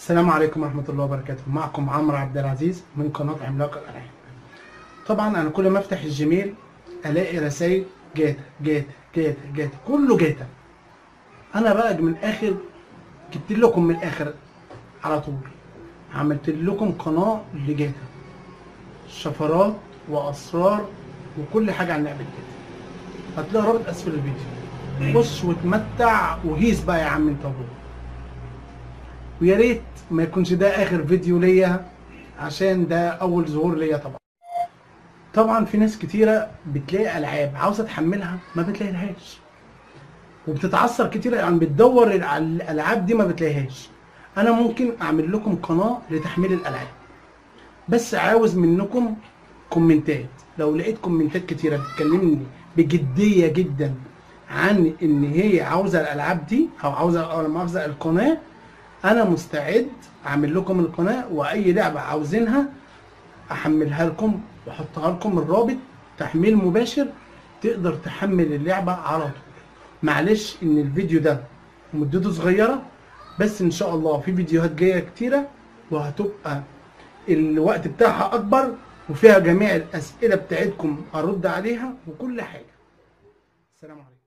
السلام عليكم ورحمة الله وبركاته معكم عمرو عبد العزيز من قناة عملاق الألعاب طبعا أنا كل ما أفتح الجيميل ألاقي رسايل جاتا جاتا جاتا جاتا كله جاتا أنا بقى من الآخر جبت لكم من الآخر على طول عملت لكم قناة لجاتا شفرات وأسرار وكل حاجة عن لعبة جاتا هتلاقي رابط أسفل الفيديو خش واتمتع وهيس بقى يا عم انت وهو ويا ريت ما يكونش ده اخر فيديو ليا عشان ده اول ظهور ليا طبعا طبعا في ناس كتيره بتلاقي العاب عاوزه تحملها ما بتلاقيلهاش وبتتعثر كتير يعني بتدور على الالعاب دي ما بتلاقيهاش انا ممكن اعمل لكم قناه لتحميل الالعاب بس عاوز منكم كومنتات لو لقيت كومنتات كتيره بتكلمني بجديه جدا عن ان هي عاوزه الالعاب دي او عاوزه او مؤاخذه القناه انا مستعد اعمل لكم القناه واي لعبه عاوزينها احملها لكم واحطها لكم الرابط تحميل مباشر تقدر تحمل اللعبه على طول معلش ان الفيديو ده مدته صغيره بس ان شاء الله في فيديوهات جايه كتيره وهتبقى الوقت بتاعها اكبر وفيها جميع الاسئله بتاعتكم ارد عليها وكل حاجه السلام عليكم